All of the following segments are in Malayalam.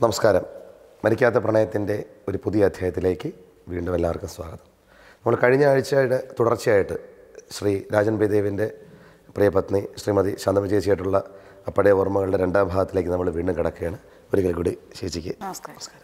നമസ്കാരം മരിക്കാത്ത പ്രണയത്തിൻ്റെ ഒരു പുതിയ അധ്യായത്തിലേക്ക് വീണ്ടും എല്ലാവർക്കും സ്വാഗതം നമ്മൾ കഴിഞ്ഞ ആഴ്ചയുടെ തുടർച്ചയായിട്ട് ശ്രീ രാജൻ ബേദേവിൻ്റെ പ്രിയപത്നി ശ്രീമതി ശാന്തമ ചേച്ചിയായിട്ടുള്ള അപ്പടെ ഓർമ്മകളുടെ രണ്ടാം ഭാഗത്തിലേക്ക് നമ്മൾ വീണ്ടും കിടക്കുകയാണ് ഒരിക്കൽ കൂടി ചേച്ചിക്ക് നമസ്കാരം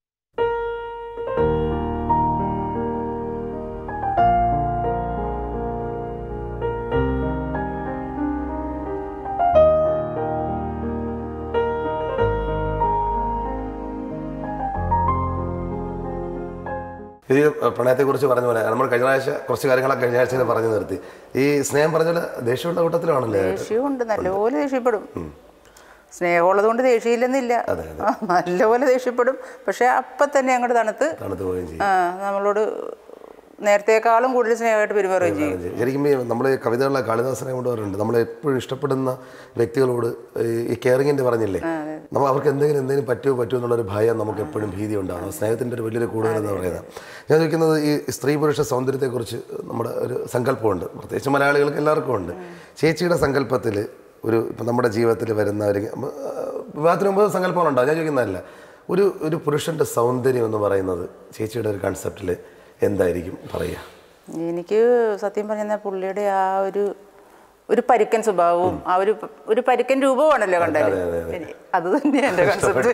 ഇത് പ്രണയത്തെക്കുറിച്ച് പറഞ്ഞ പോലെ നമ്മൾ കഴിഞ്ഞ ആഴ്ച കുറച്ച് കാര്യങ്ങളൊക്കെ കഴിഞ്ഞ ആഴ്ചയിൽ പറഞ്ഞു നിർത്തി ഈ സ്നേഹം പറഞ്ഞ പോലെ ദേഷ്യമുള്ള കൂട്ടത്തിലാണല്ലേ ദേഷ്യമുണ്ട് നല്ലപോലെ ദേഷ്യപ്പെടും സ്നേഹമുള്ളത് കൊണ്ട് ദേഷ്യമില്ലെന്നില്ല ആ, നല്ലപോലെ ദേഷ്യപ്പെടും പക്ഷെ അപ്പം തന്നെ അങ്ങോട്ട് തണുത്ത് തണുത്ത് പോവുകയും ചെയ്യും ആ, നമ്മളോട് നേരത്തേക്കാളും കൂടുതൽ സ്നേഹമായിട്ട് പെരുമാറുകയും ചെയ്യും ശരിക്കും നമ്മൾ കവിതകളിലെ കാളിദാസനെ കൊണ്ട് പറയുന്നുണ്ട് നമ്മൾ എപ്പോഴും ഇഷ്ടപ്പെടുന്ന വ്യക്തികളോട് ഈ- ഈ കെയറിങ്ങിൻ്റെ പറഞ്ഞില്ലേ നമ്മൾ അവർക്ക് എന്തെങ്കിലും എന്തെങ്കിലും പറ്റുമോ പറ്റുമോ എന്നുള്ളൊരു ഭയം നമുക്ക് എപ്പോഴും ഭീതി ഉണ്ടാകും സ്നേഹത്തിൻ്റെ ഒരു വലിയൊരു കൂടുതൽ എന്ന് പറയുന്നത് ഞാൻ ചോദിക്കുന്നത് ഈ സ്ത്രീ പുരുഷ സൗന്ദര്യത്തെക്കുറിച്ച് നമ്മുടെ ഒരു സങ്കല്പമുണ്ട് പ്രത്യേകിച്ച് മലയാളികൾക്ക് എല്ലാവർക്കും ഉണ്ട് ചേച്ചിയുടെ സങ്കല്പത്തിൽ ഒരു ഇപ്പം നമ്മുടെ ജീവിതത്തിൽ വരുന്ന ഒരു വിവാഹത്തിന് മുമ്പ് സങ്കല്പങ്ങളുണ്ടാവും ഞാൻ ചോദിക്കുന്നതല്ല ഒരു ഒരു പുരുഷൻ്റെ സൗന്ദര്യം എന്ന് പറയുന്നത് ചേച്ചിയുടെ ഒരു കൺസെപ്റ്റിൽ എന്തായിരിക്കും പറയുക എനിക്ക് സത്യം പറഞ്ഞാൽ പുള്ളിയുടെ ആ ഒരു ഒരു പരുക്കൻ സ്വഭാവവും ആ ഒരു ഒരു പരുക്കൻ രൂപമാണല്ലോ കണ്ടാല് എനി- അത് തന്നെയാണ് എൻ്റെ കൺസെപ്റ്റ്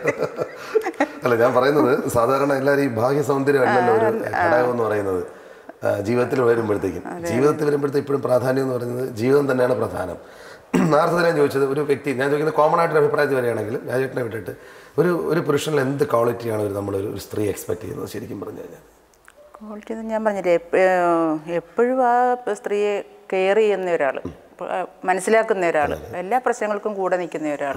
അല്ല ഞാൻ പറയുന്നത് സാധാരണ എല്ലാവരും ഈ ഭാഗ്യ സൗന്ദര്യം അല്ലല്ലോ ഒരു ഘടകം എന്ന് പറയുന്നത് ആ, ജീവിതത്തിൽ വരുമ്പോഴത്തേക്കും ജീവിതത്തിൽ വരുമ്പോഴത്തേക്കും ഇപ്പോഴും പ്രാധാന്യം എന്ന് പറയുന്നത് ജീവിതം തന്നെയാണ് പ്രധാനം നേരത്തെ ഞാൻ ചോദിച്ചത് ഒരു വ്യക്തി ഞാൻ ചോദിക്കുന്നത് കോമൺ ആയിട്ടൊരു അഭിപ്രായത്തിൽ വരികയാണെങ്കിൽ രാജേട്ടനെ വിട്ടിട്ട് ഒരു ഒരു പുരുഷനിൽ എന്ത് ക്വാളിറ്റിയാണ് ഒരു നമ്മളൊരു ഒരു സ്ത്രീ എക്സ്പെക്ട് ചെയ്യുന്നത് ശരിക്കും പറഞ്ഞു കഴിഞ്ഞാൽ ക്വാളിറ്റി എന്ന് ഞാൻ പറഞ്ഞില്ലേ എപ്പ- ഏഹ് എപ്പോഴും ആ സ്ത്രീയെ കെയർ ചെയ്യുന്ന ഒരാൾ മനസ്സിലാക്കുന്ന ഒരാൾ എല്ലാ പ്രശ്നങ്ങൾക്കും കൂടെ നിൽക്കുന്ന ഒരാൾ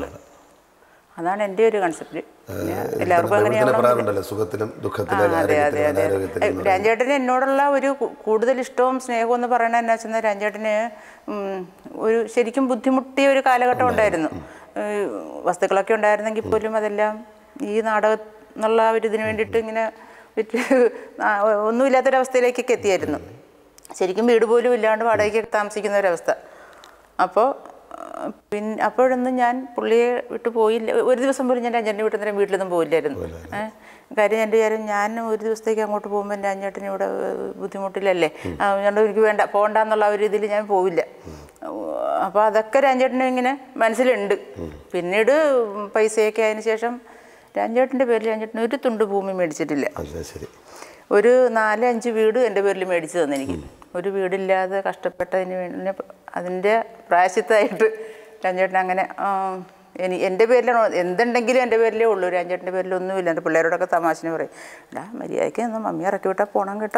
അതാണ് എൻ്റെ ഒരു കൺസെപ്റ്റ് എല്ലാവർക്കും തന്നെ അങ്ങനെയാണോ പറയാറുണ്ടല്ലോ സുഖത്തിലും ദുഃഖത്തിലും അതെ അതെ ആരോഗ്യത്തിലും അതെ അനാരോഗ്യത്തിലും രാജേട്ടന് എന്നോടുള്ള ഒരു കു- കൂടുതൽ ഇഷ്ടവും സ്നേഹവും എന്ന് പറയണത് എന്നാ വെച്ചാൽ രാജേട്ടന് ഉം, ഒരു ശരിക്കും ബുദ്ധിമുട്ടിയ ഒരു കാലഘട്ടം ഉണ്ടായിരുന്നു ഏഹ് വസ്തുക്കളൊക്കെ ഉണ്ടായിരുന്നെങ്കിൽ പോലും അതെല്ലാം ഈ നാടകം എന്നുള്ള ആ ഒരു ഇതിന് വേണ്ടിയിട്ട് ഇങ്ങനെ വിറ്റ് ആ, ഒന്നുമില്ലാത്തൊരവസ്ഥയിലേക്കൊക്കെ എത്തിയായിരുന്നു ശരിക്കും വീട് പോലും ഇല്ലാണ്ട് വാടകയ്ക്ക് താമസിക്കുന്ന ഒരവസ്ഥ അപ്പോൾ പിന്നെ അപ്പോഴൊന്നും ഞാൻ പുള്ളിയെ വിട്ട് പോയില്ല ഒരു ദിവസം പോലും ഞാൻ രഞ്ജൻ്റെ വീട്ടിൽ നിന്ന് വീട്ടിലൊന്നും പോയില്ലായിരുന്നു ഏഹ് കാര്യം എൻ്റെ കാര്യം ഞാൻ ഒരു ദിവസത്തേക്ക് അങ്ങോട്ട് പോകുമ്പോൾ എൻ്റെ അഞ്ചേട്ടന് ഇവിടെ ഏഹ്, ബുദ്ധിമുട്ടില്ലല്ലേ ആ, അതുകൊണ്ട് എനിക്ക് വേണ്ട പോകണ്ടെന്നുള്ള ഒരു ഇതിൽ ഞാൻ പോവില്ല അപ്പോൾ അതൊക്കെ രഞ്ജേട്ടനും ഇങ്ങനെ മനസ്സിലുണ്ട് പിന്നീട് പൈസയൊക്കെ അതിന് ശേഷം രഞ്ജേട്ടൻ്റെ പേരിൽ രഞ്ജേട്ടന് ഒരു തുണ്ട് ഭൂമി മേടിച്ചിട്ടില്ല അതെ ശരി ഒരു നാല് അഞ്ച് വീട് എൻ്റെ പേരിൽ മേടിച്ചു തന്നെ എനിക്ക് ഒരു വീടില്ലാതെ കഷ്ടപ്പെട്ടതിന് വേണ്ടി അതിൻ്റെ പ്രായശ്ചിത്തമായിട്ട് രഞ്ജേട്ടൻ അങ്ങനെ ആ, എനി എൻ്റെ പേരിലാണോ എന്തുണ്ടെങ്കിലും എൻ്റെ പേരിലേ ഉള്ളൂ രഞ്ജേട്ടൻ്റെ പേരിലൊന്നുമില്ല എൻ്റെ പിള്ളേരോടൊക്കെ തമാശന് പറയും എടാ മര്യാദയ്ക്ക് ഒന്ന് മമ്മി ഇറക്കി വിട്ടാൽ പോണം കേട്ടോ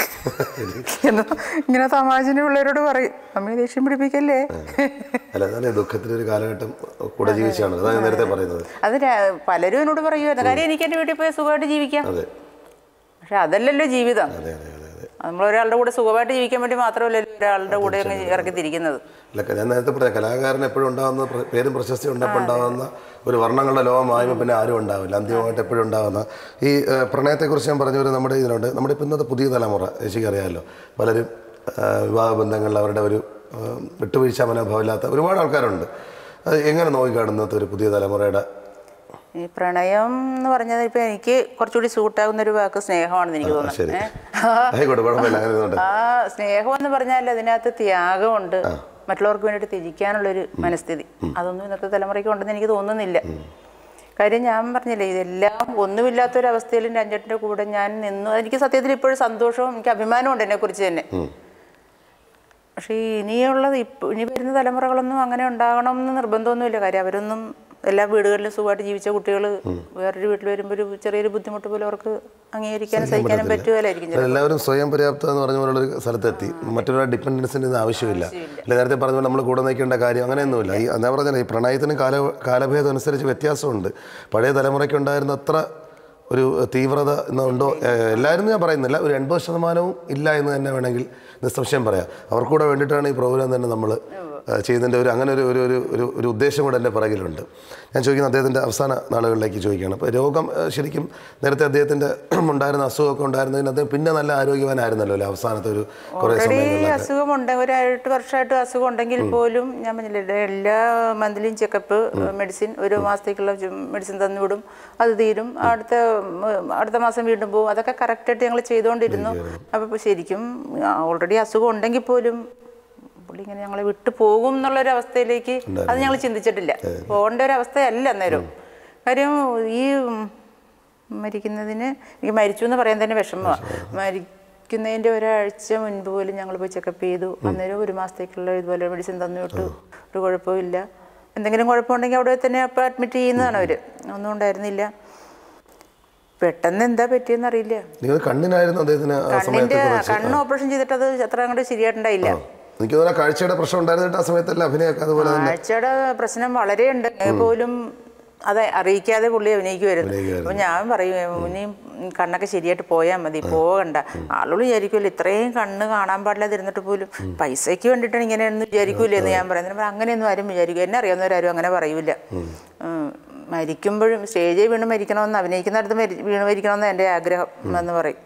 എന്ന് ഇങ്ങനെ തമാശന് പിള്ളേരോട് പറയും മമ്മി ദേഷ്യം പിടിപ്പിക്കല്ലേ അല്ല അതാണ് ദുഃഖത്തിലൊരു കാലഘട്ടം കൂടെ ജീവിച്ചാണ് അതാണ് ഞാൻ നേരത്തെ പറയുന്നത് അത് ര- പലരും എന്നോട് പറയുമായിരുന്നു കാര്യം എനിക്ക് എൻ്റെ വീട്ടിൽ പോയി സുഖമായിട്ട് ജീവിക്കാം അതെ പക്ഷെ അതല്ലല്ലോ ജീവിതം അതെ അതെ അതെ അതെ നമ്മൾ ഒരാളുടെ കൂടെ സുഖമായിട്ട് ജീവിക്കാൻ വേണ്ടി മാത്രമല്ല ഒരാളുടെ കൂടെ അങ്ങ് ഇറക്കി തിരിക്കുന്നത് അല്ല ഞാൻ നേരത്തെ പറഞ്ഞ കലാകാരൻ എപ്പോഴും ഉണ്ടാകുന്ന പ്ര- പേരും പ്രശസ്തി ഉണ്ടപ്പോൾ ഉണ്ടാകുന്ന ഒരു വർണ്ണങ്ങളുടെ ലോകമായുമ്പോൾ പിന്നെ ആരും ഉണ്ടാവില്ല അന്തിമമായിട്ട് എപ്പോഴും ഉണ്ടാകുന്ന ഈ ഏഹ്, പ്രണയത്തെക്കുറിച്ച് ഞാൻ പറഞ്ഞ പോലെ നമ്മുടെ ഇതിലുണ്ട് നമ്മുടെ ഇപ്പം ഇന്നത്തെ പുതിയ തലമുറ ചേച്ചിക്ക് അറിയാമല്ലോ പലരും ഏഹ്, വിവാഹ ബന്ധങ്ങളിൽ അവരുടെ ഒരു ഏഹ്, വിട്ടുവീഴ്ച മനോഭാവമില്ലാത്ത ഒരുപാട് ആൾക്കാരുണ്ട് അത് എങ്ങനെ നോക്കിക്കാണും ഇന്നത്തെ ഒരു പുതിയ തലമുറയുടെ ഈ പ്രണയം എന്ന് പറഞ്ഞത് ഇപ്പൊ എനിക്ക് കുറച്ചുകൂടി സൂട്ടാകുന്ന ഒരു വാക്ക് സ്നേഹമാണെന്ന് എനിക്ക് ശരി തോന്നുന്നത് ആയിക്കോട്ടെ കുഴപ്പമില്ല അങ്ങനെ ഇരുന്നോട്ടെ. ആ സ്നേഹം എന്ന് പറഞ്ഞാൽ അതിനകത്ത് ത്യാഗമുണ്ട് മറ്റുള്ളവർക്ക് വേണ്ടിയിട്ട് ത്യജിക്കാനുള്ളൊരു മനസ്ഥിതി അതൊന്നും ഇന്നത്തെ തലമുറയ്ക്ക് ഉണ്ടെന്ന് എനിക്ക് തോന്നുന്നില്ല കാര്യം ഞാൻ പറഞ്ഞില്ലേ ഇതെല്ലാം ഒന്നുമില്ലാത്തൊരവസ്ഥയിലും രഞ്ജട്ടിൻ്റെ കൂടെ ഞാൻ നിന്നു എനിക്ക് സത്യത്തിൽ ഇപ്പോഴും സന്തോഷവും എനിക്ക് അഭിമാനമുണ്ട് എന്നെക്കുറിച്ച് തന്നെ പക്ഷേ ഇനിയുള്ളത് ഇപ്പോൾ ഇനി വരുന്ന തലമുറകളൊന്നും അങ്ങനെ ഉണ്ടാകണം എന്ന് നിർബന്ധമൊന്നുമില്ല കാര്യം അവരൊന്നും എല്ലാ വീടുകളിലും സുഖമായിട്ട് ജീവിച്ച കുട്ടികൾ വേറൊരു വീട്ടിൽ വരുമ്പോൾ ഒരു ചെറിയൊരു ബുദ്ധിമുട്ട് പോലും അവർക്ക് അംഗീകരിക്കാനും സഹിക്കാനും പറ്റുമല്ലായിരിക്കും ചിലപ്പോൾ. എല്ലാവരും സ്വയം പര്യാപ്തത എന്ന് പറഞ്ഞ പോലുള്ള ഒരു സ്ഥലത്തെത്തി മറ്റൊരു ഡിപ്പെൻഡൻസിൻ്റെ ഇത് ആവശ്യമില്ല അല്ല നേരത്തെ പറഞ്ഞ പോലെ നമ്മൾ കൂടെ നിൽക്കേണ്ട കാര്യം അങ്ങനെയൊന്നുമില്ല ഈ ഞാൻ പറഞ്ഞില്ല ഈ പ്രണയത്തിന് കാല കാലഭേദം അനുസരിച്ച് വ്യത്യാസമുണ്ട് പഴയ തലമുറയ്ക്ക് ഉണ്ടായിരുന്ന അത്ര ഒരു തീവ്രത എന്നുണ്ടോ ഏഹ് എല്ലാവരും ഞാൻ പറയുന്നില്ല ഒരു എൺപത് ശതമാനവും ഇല്ല എന്ന് തന്നെ വേണമെങ്കിൽ നിസ്സംശയം പറയാം അവർക്കൂടെ വേണ്ടിയിട്ടാണ് ഈ പ്രോഗ്രാം തന്നെ നമ്മൾ ആ, ചെയ്യുന്നതിൻ്റെ ഒരു അങ്ങനെ ഒരു ഒരു ഒരു ഒരു ഒരു ഉദ്ദേശം കൂടെ എൻ്റെ പിറകിലുണ്ട് ഞാൻ ചോദിക്കുന്ന അദ്ദേഹത്തിൻ്റെ അവസാന നാളുകളിലേക്ക് ചോദിക്കുകയാണ് അപ്പോൾ രോഗം ആ, ശരിക്കും നേരത്തെ അദ്ദേഹത്തിൻ്റെ ഉണ്ടായിരുന്ന അസുഖമൊക്കെ ഉണ്ടായിരുന്നതിന് അദ്ദേഹം പിന്നെ നല്ല ആരോഗ്യവാനായിരുന്നല്ലോ അല്ലേ അവസാനത്തെ ഒരു കുറേ ഓൾറെഡി സമയങ്ങളിലൊക്കെ അസുഖമുണ്ട് ഒരു എട്ട് വർഷമായിട്ട് അസുഖം ഉണ്ടെങ്കിൽ പോലും ഞാൻ പറഞ്ഞില്ലേ എല്ലാ മന്ത്ലിയും ചെക്കപ്പ് മെഡിസിൻ ഒരു മാസത്തേക്കുള്ള മെഡിസിൻ തന്നുവിടും അത് തീരും അടുത്ത ഉം, അടുത്ത മാസം വീണ്ടും പോകും അതൊക്കെ കറക്റ്റായിട്ട് ഞങ്ങൾ ചെയ്തുകൊണ്ടിരുന്നു അപ്പോൾ ശരിക്കും ഓൾറെഡി അസുഖം ഉണ്ടെങ്കിൽ പോലും പുള്ളി ഇങ്ങനെ ഞങ്ങളെ വിട്ടു പോകും എന്നുള്ളൊരു അവസ്ഥയിലേക്ക് അത് ഞങ്ങൾ ചിന്തിച്ചിട്ടില്ല പോകേണ്ട ഒരു അവസ്ഥയല്ല അന്നേരം കാര്യം ഈ ഉം, മരിക്കുന്നതിന് ഈ മരിച്ചു എന്ന് പറയാൻ തന്നെ വിഷമമാണ് മരിക്കുന്നതിൻ്റെ ഒരാഴ്ച മുൻപ് പോലും ഞങ്ങൾ പോയി ചെക്കപ്പ് ചെയ്തു അന്നേരം ഒരു മാസത്തേക്കുള്ള ഇതുപോലെ മെഡിസിൻ തന്നു വിട്ടു ഒരു കുഴപ്പമില്ല എന്തെങ്കിലും കുഴപ്പമുണ്ടെങ്കിൽ അവിടെ തന്നെ അപ്പോൾ അഡ്മിറ്റ് ചെയ്യുന്നതാണ് അവർ ഒന്നും ഉണ്ടായിരുന്നില്ല പെട്ടെന്ന് എന്താ പറ്റിയെന്ന് അറിയില്ല നിങ്ങൾ കണ്ണിനായിരുന്നു അദ്ദേഹത്തിന് ആ സമയത്ത് കണ്ണിന്റെ കുറച്ച് കണ്ണ് ഓപ്പറേഷൻ ചെയ്തിട്ട് അത് അത്ര അങ്ങോട്ട് ശരിയായിട്ടുണ്ടായില്ല എനിക്ക് തോന്നുന്നു ആ കാഴ്ചയുടെ പ്രശ്നം ഉണ്ടായിരുന്നിട്ട് ആ സമയത്തല്ല അഭിനയമൊക്കെ അതുപോലെ തന്നെ ആഴ്ചയുടെ പ്രശ്നം വളരെ ഉണ്ട് പോലും അത് അറിയിക്കാതെ പുള്ളി അഭിനയിക്കുമായിരുന്നു അഭിനയിക്കുമായിരുന്നു. അപ്പൊ ഞാൻ പറയും ഇനിയും കണ്ണൊക്കെ ശരിയായിട്ട് പോയാൽ മതി പോകണ്ട ആളുകൾ വിചാരിക്കുമല്ലോ ഇത്രയും കണ്ണ് കാണാൻ പാടില്ലാതിരുന്നിട്ട് പോലും പൈസയ്ക്ക് വേണ്ടിയിട്ടാണ് ഇങ്ങനെയൊന്നും വിചാരിക്കൂലേ എന്ന് ഞാൻ പറയുന്നത് അപ്പോൾ അങ്ങനെയൊന്നും ആരും വിചാരിക്കും എന്നെ അറിയാവുന്നവരാരും അങ്ങനെ പറയൂല ഉം. മരിക്കുമ്പോഴും സ്റ്റേജിൽ വീണ് മരിക്കണമെന്ന് അഭിനയിക്കുന്നിടത്ത് മരി വീണ് മരിക്കണമെന്ന് എൻ്റെ ആഗ്രഹം എന്ന് പറയും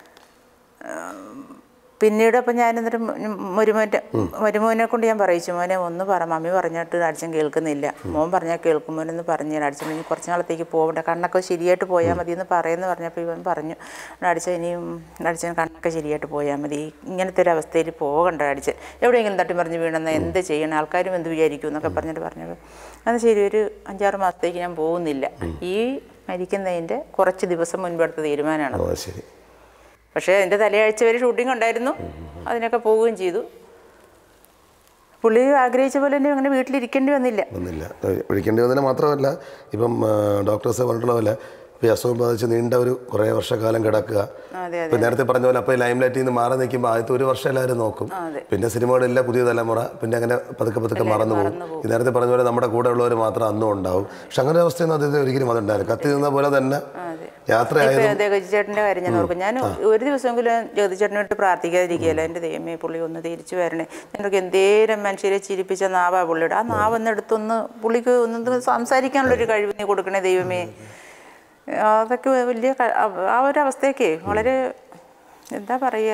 പിന്നീട് അപ്പം ഞാൻ എന്നിട്ട് മരുമോൻ്റെ മരുമോനെ കൊണ്ട് ഞാൻ പറയിച്ചു മോനെ ഒന്ന് പറ മമ്മി പറഞ്ഞിട്ട് അടിച്ചൻ കേൾക്കുന്നില്ല മോൻ പറഞ്ഞാൽ കേൾക്കും മോനെന്ന് പറഞ്ഞു ഞാൻ അടിച്ചൻ ഇനി കുറച്ച് നാളത്തേക്ക് പോകണ്ട കണ്ണൊക്കെ ശരിയായിട്ട് പോയാൽ മതി എന്ന് പറയുമെന്ന് പറഞ്ഞപ്പോൾ ഇവൻ പറഞ്ഞു അടിച്ച ഇനിയും അടിച്ചൻ കണ്ണൊക്കെ ശരിയായിട്ട് പോയാൽ മതി ഇങ്ങനത്തെ ഒരു അവസ്ഥയിൽ പോകണ്ട അടിച്ചൻ എവിടെയെങ്കിലും തട്ടി മറിഞ്ഞ് വീണെന്നാൽ എന്ത് ചെയ്യണം ആൾക്കാരും എന്ത് വിചാരിക്കും എന്നൊക്കെ പറഞ്ഞിട്ട് പറഞ്ഞത് അത് ശരി ഒരു അഞ്ചാറ് മാസത്തേക്ക് ഞാൻ പോകുന്നില്ല ഈ മരിക്കുന്നതിൻ്റെ കുറച്ച് ദിവസം മുൻപെടുത്ത തീരുമാനമാണ് ഓ ശരി പക്ഷേ എൻ്റെ തലയാഴ്ച വരെ ഷൂട്ടിംഗ് ഉണ്ടായിരുന്നു അതിനൊക്കെ പോവുകയും ചെയ്തു പുള്ളി ആഗ്രഹിച്ച പോലെ തന്നെ അങ്ങനെ വീട്ടിലിരിക്കേണ്ടി വന്നില്ല വന്നില്ല ഒഴിക്കേണ്ടി വന്നതിന് മാത്രമല്ല ഇപ്പം ഡോക്ടേഴ്സ് പറഞ്ഞിട്ടുള്ള പോലെ ഇപ്പം ഈ അസുഖം ബാധിച്ച് നീണ്ട ഒരു കുറേ വർഷക്കാലം കിടക്കുക അതെ അതെ ഇപ്പം നേരത്തെ പറഞ്ഞ പോലെ അപ്പോൾ ലൈം ലൈറ്റിൽ നിന്ന് മാറി നിൽക്കുമ്പോൾ ആദ്യത്തെ ഒരു വർഷം എല്ലാവരും നോക്കും അതെ. പിന്നെ സിനിമകളില്ല പുതിയ തലമുറ പിന്നെ അങ്ങനെ പതുക്കെ പതുക്കെ മറന്നു പോകും ഈ നേരത്തെ പറഞ്ഞ പോലെ നമ്മുടെ കൂടെ ഉള്ളവർ മാത്രം അന്നും ഉണ്ടാവും പക്ഷെ അങ്ങനെ ഒരു അവസ്ഥയൊന്നും അദ്ദേഹത്തിന് ഒരിക്കലും അതുണ്ടായിരുന്നു കത്തി നിന്ന പോലെ തന്നെ അതെ യാത്രയായത് ഇപ്പൊ ജഗതിച്ചേട്ടൻ്റെ കാര്യം ഞാൻ ഓർക്കും ഞാൻ ഒരു ദിവസമെങ്കിലും ജഗതിച്ചേട്ടനോട്ട് പ്രാർത്ഥിക്കാതിരിക്കുകയല്ല എൻ്റെ ദൈവമേ പുള്ളി ഒന്ന് തിരിച്ചു വരണേ ഞങ്ങൾക്ക് എന്തേരം മനുഷ്യരെ ചിരിപ്പിച്ച നാവാ പുള്ളിയുടെ ആ നാവ് ഒന്ന് എടുത്തൊന്ന് പുള്ളിക്ക് ഒന്ന് സംസാരിക്കാനുള്ളൊരു കഴിവ് നീ കൊടുക്കണേ ദൈവമേ അതൊക്കെ വലിയ ക- ആ ഒരു അവസ്ഥയൊക്കെ വളരെ എന്താ പറയുക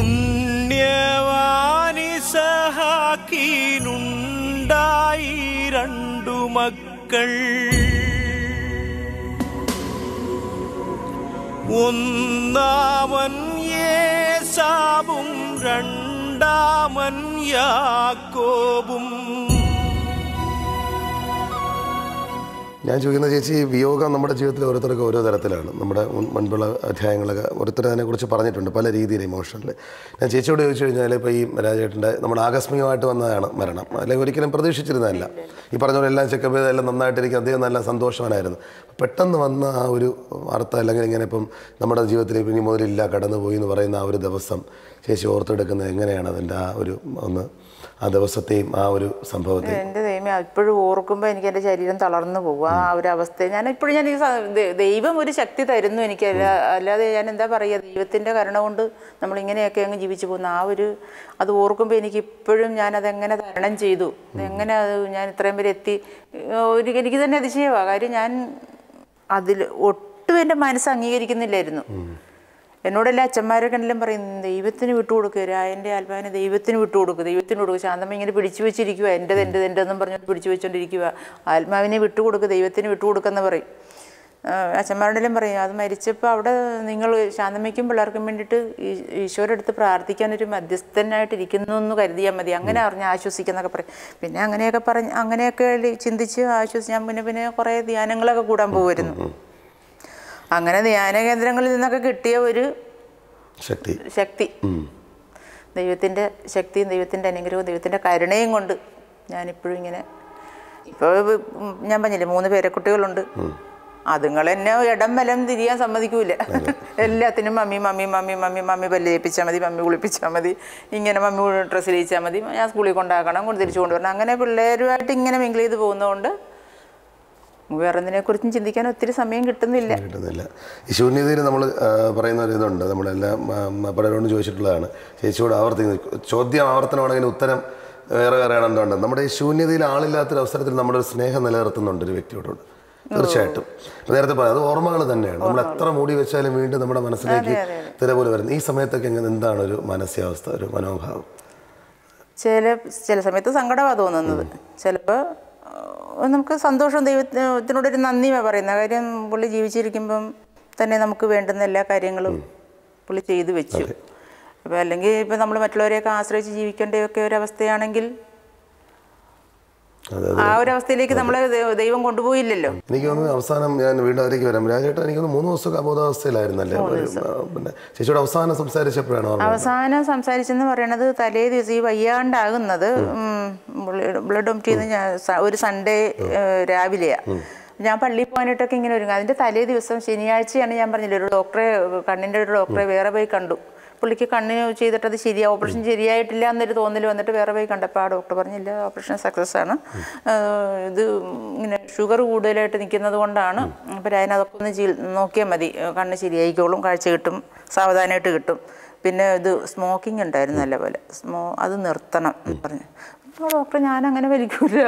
പുണ്യവാനി സഹാക്കീനുണ്ടായി രണ്ടു മക്കൾ ഒന്നാമൻ യേസാബും രണ്ടാമൻ യാക്കോബും ഞാൻ ചോദിക്കുന്ന ചേച്ചി ഈ വിയോഗം നമ്മുടെ ജീവിതത്തിൽ ഓരോരുത്തർക്കും ഓരോ തരത്തിലാണ് നമ്മുടെ മുൻ- മുൻപുള്ള അധ്യായങ്ങളൊക്കെ ഓരോരുത്തർ അതിനെക്കുറിച്ച് പറഞ്ഞിട്ടുണ്ട് പല രീതിയിൽ ഇമോഷനിൽ ഞാൻ ചേച്ചിയോട് ചോദിച്ചു കഴിഞ്ഞാൽ ഇപ്പോൾ ഈ രാജേട്ടൻ്റെ നമ്മുടെ ആകസ്മികമായിട്ട് വന്നതാണ് മരണം അല്ലെങ്കിൽ ഒരിക്കലും പ്രതീക്ഷിച്ചിരുന്നതല്ല ഈ പറഞ്ഞ പോലെ എല്ലാം ചെക്കപ്പ് ചെയ്ത് എല്ലാം നന്നായിട്ടിരിക്കും അദ്ദേഹം നല്ല സന്തോഷവാനായിരുന്നു പെട്ടെന്ന് വന്ന ആ ഒരു വാർത്ത അല്ലെങ്കിൽ ഇങ്ങനെ ഇപ്പം നമ്മുടെ ജീവിതത്തിൽ ഇപ്പം ഇനി മുതലില്ല കടന്നുപോയി എന്ന് പറയുന്ന ആ ഒരു ദിവസം ചേച്ചി ഓർത്തെടുക്കുന്നത് എങ്ങനെയാണ് അതിൻ്റെ ആ ഒരു ഒന്ന് ആ ദിവസത്തെയും ആ ഒരു സംഭവത്തെയും എൻ്റെ ദൈവമേ ഇപ്പോഴും ഓർക്കുമ്പോൾ എനിക്ക് എൻ്റെ ശരീരം തളർന്നു പോകും ആ ഒരു അവസ്ഥ ഞാൻ ഇപ്പോഴും ഞാൻ ഈ സ- ദ- ദൈവം ഒരു ശക്തി തരുന്നു എനിക്ക് അല്ല അല്ലാതെ ഞാൻ എന്താ പറയുക ദൈവത്തിൻ്റെ കരുണ കൊണ്ട് നമ്മൾ ഇങ്ങനെയൊക്കെ അങ്ങ് ജീവിച്ചു പോകുന്ന ആ ഒരു അത് ഓർക്കുമ്പോൾ എനിക്ക് ഇപ്പോഴും ഞാൻ അതെങ്ങനെ തരണം ചെയ്തു എങ്ങനെ അത് ഞാൻ ഇത്രയും വരെ എത്തി ഒരു എനിക്ക് തന്നെ അതിശയമാണ് കാര്യം ഞാൻ അതിൽ ഒട്ടും എൻ്റെ മനസ്സ് അംഗീകരിക്കുന്നില്ലായിരുന്നു എന്നോടെല്ലാം അച്ഛന്മാരൊക്കെ എല്ലാം പറയും ദൈവത്തിന് വിട്ടുകൊടുക്കുക രായൻ്റെ ആത്മാവിനെ ദൈവത്തിന് വിട്ടുകൊടുക്കുക ദൈവത്തിന് കൊടുക്കുക ശാന്തമ്മ ഇങ്ങനെ പിടിച്ചു വെച്ചിരിക്കുക എൻ്റെത് എൻ്റെത് എൻ്റെതെന്നും പറഞ്ഞു പിടിച്ചു വെച്ചോണ്ടിരിക്കുക ആത്മാവിനെ വിട്ടുകൊടുക്കുക ദൈവത്തിന് വിട്ടുകൊടുക്കുമെന്ന് പറയും ആ, അച്ഛന്മാരോടെല്ലാം പറയും അത് മരിച്ചപ്പോൾ അവിടെ നിങ്ങൾ ശാന്തമ്മയ്ക്കും പിള്ളേർക്കും വേണ്ടിയിട്ട് ഈ- ഈശോയുടെ അടുത്ത് പ്രാർത്ഥിക്കാനൊരു മധ്യസ്ഥനായിട്ട് ഇരിക്കുന്നു എന്ന് കരുതിയാൽ മതി അങ്ങനെ അറിഞ്ഞ് ആശ്വസിക്കുന്നൊക്കെ പറയും പിന്നെ അങ്ങനെയൊക്കെ പറഞ്ഞ് അങ്ങനെയൊക്കെ ചിന്തിച്ച് ആശ്വസിച്ച് ഞാൻ പിന്നെ പിന്നെ കുറേ ധ്യാനങ്ങളൊക്കെ കൂടാൻ പോകുമായിരുന്നു അങ്ങനെ ധ്യാന കേന്ദ്രങ്ങളിൽ നിന്നൊക്കെ കിട്ടിയ ഒരു ശക്തി ശക്തി ദൈവത്തിൻ്റെ ശക്തിയും ദൈവത്തിൻ്റെ അനുഗ്രഹവും ദൈവത്തിൻ്റെ കരുണയും കൊണ്ട് ഞാനിപ്പോഴും ഇങ്ങനെ ഇപ്പോൾ ഞാൻ പറഞ്ഞില്ലേ മൂന്ന് പേരക്കുട്ടികളുണ്ട് അതുങ്ങൾ എന്നെ ഇടം വലം തിരിയാൻ സമ്മതിക്കൂല എല്ലാത്തിനും mummy mummy mummy mummy mummy പല്ല് തേപ്പിച്ചാൽ മതി മമ്മി കുളിപ്പിച്ചാൽ മതി ഇങ്ങനെ മമ്മി ഡ്രസ്സ് ഇരിച്ചാൽ മതി ഞാൻ സ്കൂളിൽ കൊണ്ടാക്കണം കൊണ്ട് തിരിച്ചു കൊണ്ടുവരണം അങ്ങനെ പിള്ളേരുമായിട്ട് ഇങ്ങനെ മിങ്കിൾ ചെയ്ത് പോകുന്നതുകൊണ്ട് വേറെ കുറിച്ചും ചിന്തിക്കാൻ ഒത്തിരി സമയം കിട്ടുന്നില്ല കിട്ടുന്നില്ല ഈ ശൂന്യതയിൽ നമ്മൾ പറയുന്ന ഒരു ഇതുണ്ട് നമ്മളെല്ലാം ആ, പലരോടും ചോദിച്ചിട്ടുള്ളതാണ് ചേച്ചിയോട് ആവർത്തിക്കുന്നത് ചോദ്യം ആവർത്തനമാണെങ്കിൽ ഉത്തരം വേറെ വേറെ എന്തുകൊണ്ട് നമ്മുടെ ഈ ശൂന്യതയിൽ ആളില്ലാത്തൊരു അവസരത്തിൽ നമ്മുടെ ഒരു സ്നേഹം നിലനിർത്തുന്നുണ്ട് ഒരു വ്യക്തിയോട് തീർച്ചയായിട്ടും നേരത്തെ പറയാം അത് ഓർമ്മകൾ തന്നെയാണ് നമ്മൾ എത്ര മൂടി വെച്ചാലും വീണ്ടും നമ്മുടെ മനസ്സിലേക്ക് തിര പോലെ വരുന്നത് ഈ സമയത്തൊക്കെ എങ്ങനെ എന്താണ് ഒരു മാനസികാവസ്ഥ ഒരു മനോഭാവം ചില ചില സമയത്ത് സങ്കടമാണ് തോന്നുന്നത് ചിലപ്പോൾ നമുക്ക് സന്തോഷം ദൈവത്തിനോടൊരു നന്ദി പറയുന്ന കാര്യം പുള്ളി ജീവിച്ചിരിക്കുമ്പം തന്നെ നമുക്ക് വേണ്ടുന്ന എല്ലാ കാര്യങ്ങളും പുള്ളി ചെയ്തു വെച്ചു അപ്പോൾ അല്ലെങ്കിൽ ഇപ്പം നമ്മൾ മറ്റുള്ളവരെയൊക്കെ ആശ്രയിച്ച് ജീവിക്കേണ്ടതൊക്കെ ഒരവസ്ഥയാണെങ്കിൽ അതെ ആ ഒരു അവസ്ഥയിലേക്ക് നമ്മളെ ദൈവ- ദൈവം കൊണ്ടുപോയില്ലല്ലോ എനിക്ക് തോന്നുന്നു അവസാനം ഞാൻ വീണ്ടും അതിലേക്ക് വരാം രാജേട്ടൻ എനിക്ക് തോന്നുന്നു മൂന്ന് ദിവസമൊക്കെ അബോധാവസ്ഥയിലായിരുന്നല്ലേ ഒരു, ആ, പിന്നെ ചേച്ചിയോട് അവസാനം സംസാരിച്ചപ്പോഴാണ് ഓർമ്മ അവസാനം സംസാരിച്ചെന്ന് പറയണത് തലേ ദിവസം ഈ വയ്യാണ്ടാകുന്നത് ബ്ലഡ് ഒമിറ്റ് ചെയ്യുന്ന ഞാൻ സ- ഒരു സൺഡേ രാവിലെയാണ് ഞാൻ പള്ളിയിൽ പോകാനായിട്ടൊക്കെ ഇങ്ങനെ ഒരുങ്ങും അതിൻ്റെ തലേ ദിവസം ശനിയാഴ്ചയാണ് ഞാൻ പറഞ്ഞില്ല ഒരു ഡോക്ടറെ കണ്ണിൻ്റെ ഒരു ഡോക്ടറെ വേറെ പോയി കണ്ടു പുള്ളിക്ക് കണ്ണിന് ചെയ്തിട്ട് അത് ശരിയാ ഓപ്പറേഷൻ ശരിയായിട്ടില്ല എന്നൊരു തോന്നൽ വന്നിട്ട് വേറെ പോയി കണ്ടപ്പോൾ ആ ഡോക്ടർ പറഞ്ഞില്ല ഓപ്പറേഷൻ സക്സസ് ആണ് ഏഹ് ഇത് ഇങ്ങനെ ഷുഗർ കൂടുതലായിട്ട് നിൽക്കുന്നത് കൊണ്ടാണ് അപ്പോൾ ഞാൻ അതൊക്കെ ഒന്ന് ചെയ്- നോക്കിയാൽ മതി കണ്ണ് ശരിയായിക്കോളും കാഴ്ച കിട്ടും സാവധാനമായിട്ട് കിട്ടും പിന്നെ ഇത് സ്മോക്കിംഗ് ഉണ്ടായിരുന്നു നല്ലപോലെ സ്മോ അത് നിർത്തണം എന്ന് പറഞ്ഞു അപ്പോൾ ഡോക്ടർ ഞാൻ അങ്ങനെ വലിക്കൂല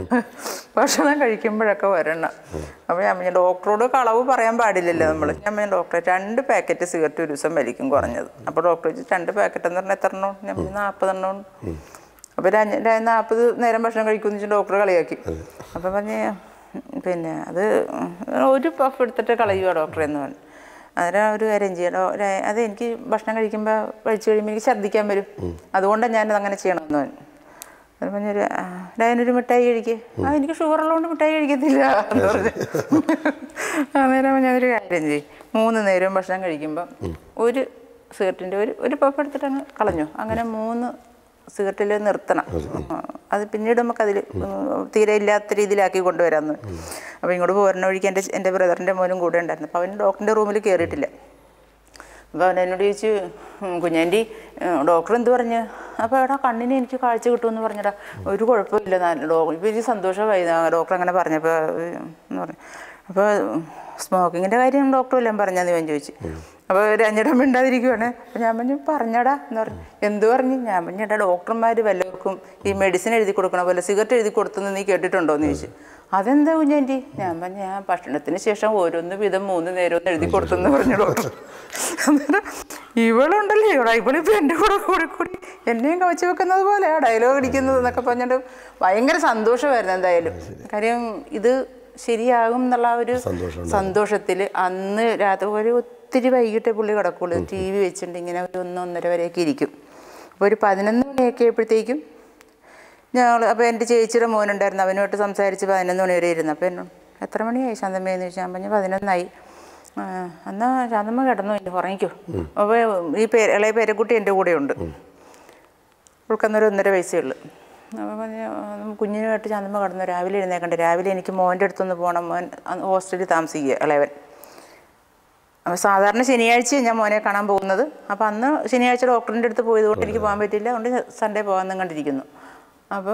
ഭക്ഷണം കഴിക്കുമ്പോഴൊക്കെ വരണം അപ്പോൾ ഞാൻ പറഞ്ഞു ഡോക്ടറോട് കളവ് പറയാൻ പാടില്ലല്ലോ നമ്മൾ ഞാൻ പറഞ്ഞു ഡോക്ടറെ രണ്ട് പാക്കറ്റ് സിഗരറ്റ് ഒരു ദിവസം വലിക്കും കുറഞ്ഞത് അപ്പോൾ ഡോക്ടർ ചോദിച്ചു രണ്ട് പാക്കറ്റ് എന്ന് പറഞ്ഞാൽ എത്ര എണ്ണം ഞാൻ പറഞ്ഞു നാൽപ്പതെണ്ണം അപ്പോൾ ഒരു നാൽപ്പത് നേരം ഭക്ഷണം കഴിക്കുമെന്ന് വെച്ചാൽ ഡോക്ടർ കളിയാക്കി അപ്പോൾ പറഞ്ഞ് പിന്നെ അത് ഒരു പഫ് എടുത്തിട്ട് കളയുക ഡോക്ടറെ എന്ന് പറഞ്ഞു അന്നേരം ഒരു കാര്യം ചെയ്യാം ഡോ- ര- അത് എനിക്ക് ഭക്ഷണം കഴിക്കുമ്പോൾ കഴിച്ചു കഴിയുമ്പോൾ എനിക്ക് ഛർദ്ദിക്കാൻ വരും അതുകൊണ്ടാണ് ഞാനത് അങ്ങനെ ചെയ്യണമെന്ന് പറഞ്ഞു അന്നേരം പറഞ്ഞൊരു "ആ, ഡയനൊരു മിഠായി കഴിക്കുക ആ എനിക്ക് ഷുഗർ ഉള്ളതുകൊണ്ട് മിഠായി കഴിക്കത്തില്ല എന്ന് പറഞ്ഞു അന്നേരം ഞാനൊരു കാര്യം ചെയ്യും മൂന്ന് നേരവും ഭക്ഷണം കഴിക്കുമ്പോൾ ഒരു സിഗരറ്റിൻ്റെ ഒരു ഒരു പഫ് എടുത്തിട്ട് അങ്ങ് കളഞ്ഞു അങ്ങനെ മൂന്ന് സിഗരറ്റിൽ നിർത്തണം ആ, അത് പിന്നീട് നമുക്കതിൽ തീരെ ഇല്ലാത്ത രീതിയിലാക്കി കൊണ്ടുവരാമെന്ന് അപ്പോൾ ഇങ്ങോട്ട് പോരുന്ന വഴിക്ക് എൻ്റെ എൻ്റെ ബ്രദറിൻ്റെ മോനും കൂടെ ഉണ്ടായിരുന്നു അപ്പോൾ അവൻ ഡോക്ടറിൻ്റെ റൂമിൽ കയറിയിട്ടില്ല അപ്പോൾ അവൻ എന്നോട് ചോദിച്ചു "ഉം, കുഞ്ഞാൻ്റി ഡോക്ടർ എന്ത് പറഞ്ഞ് അപ്പോൾ എടാ കണ്ണിന് എനിക്ക് കാഴ്ച കിട്ടുമെന്ന് പറഞ്ഞടാ ഒരു കുഴപ്പമില്ല നല്ല ഡോ ഇപ്പോൾ എനിക്ക് സന്തോഷമായി ആ ഡോക്ടർ അങ്ങനെ പറഞ്ഞപ്പോൾ ഏഹ്, എന്ന് പറഞ്ഞു അപ്പോൾ സ്മോക്കിങ്ങിൻ്റെ കാര്യം ഡോക്ടർ എല്ലാം പറഞ്ഞാന്ന് ഞാൻ ചോദിച്ചു അപ്പോൾ രഞ്ഞിടം മിണ്ടാതിരിക്കുവാണ് അപ്പോൾ ഞാൻ പറഞ്ഞു പറഞ്ഞടാ എന്ന് പറഞ്ഞു എന്ത് പറഞ്ഞു ഞാൻ പറഞ്ഞു എടാ ഡോക്ടർമാർ വല്ലവർക്കും ഈ മെഡിസിൻ എഴുതി കൊടുക്കണ പോലെ സിഗരറ്റ് എഴുതി കൊടുത്തെന്ന് നീ കേട്ടിട്ടുണ്ടോ എന്ന് ചോദിച്ചു അതെന്താ കുഞ്ഞാൻ്റി ഞാൻ പറഞ്ഞു ഞാൻ ഭക്ഷണത്തിന് ശേഷം ഓരോന്ന് വീതം മൂന്ന് നേരം ഒന്ന് എഴുതി കൊടുത്തെന്ന് പറഞ്ഞു ഡോക്ടർ അന്നേരം ഇവളുണ്ടല്ലേ ഇവിടെ ഇവളിപ്പോൾ എൻ്റെ കൂടെ കൂടി കൂടി എന്നെയും കവച്ച് വെക്കുന്നത് പോലെ ആ ഡയലോഗ് അടിക്കുന്നത് എന്നൊക്കെ പറഞ്ഞിട്ട് ഭയങ്കര സന്തോഷമായിരുന്നു എന്തായാലും കാര്യം ഇത് ശരിയാകും എന്നുള്ള ആ ഒരു സന്തോഷത്തിൽ അന്ന് രാത്രി ഒരു ഒത്തിരി വൈകിട്ടേ പുള്ളി കിടക്കുള്ളൂ ടി വി വെച്ചിട്ട് ഇങ്ങനെ ഒരു ഒന്ന് ഒന്നര വരെയൊക്കെ ഇരിക്കും അപ്പോൾ ഒരു പതിനൊന്ന് മണിയൊക്കെ ആയപ്പോഴത്തേക്കും ഞങ്ങൾ അപ്പോൾ എൻ്റെ ചേച്ചിയുടെ മോനുണ്ടായിരുന്നു അവനുമായിട്ട് സംസാരിച്ച് പതിനൊന്ന് മണി വരെ ഇരുന്നു അപ്പോൾ എന്നോട് എത്ര മണിയായി ശാന്തമ്മയെന്ന് ചോദിച്ചാൽ ഞാൻ പറഞ്ഞു പതിനൊന്നായി ആ, എന്നാ ശാന്തമ്മ കിടന്നു ഇനി ഉറങ്ങിക്കോ അപ്പോൾ ഈ പേ ഇളയ പേരക്കുട്ടി എൻ്റെ കൂടെയുണ്ട് അവൾക്കന്നൊരു ഒന്നര വയസ്സേ ഉള്ളൂ അപ്പോൾ പറഞ്ഞു "ആ, കുഞ്ഞിനുമായിട്ട് ശാന്തമ്മ കിടന്നു രാവിലെ എഴുന്നേക്കണ്ട രാവിലെ എനിക്ക് മോൻ്റെ അടുത്തൊന്ന് പോകണം മോൻ അന്ന് ഹോസ്റ്റലിൽ താമസിക്കുക ഇളയവൻ അപ്പോൾ സാധാരണ ശനിയാഴ്ച ഞാൻ മോനെ കാണാൻ പോകുന്നത് അപ്പോൾ അന്ന് ശനിയാഴ്ച ഡോക്ടറിൻ്റെ അടുത്ത് പോയതുകൊണ്ട് എനിക്ക് പോകാൻ പറ്റില്ല അതുകൊണ്ട് സൺഡേ പോകാമെന്നും കണ്ടിരിക്കുന്നു അപ്പം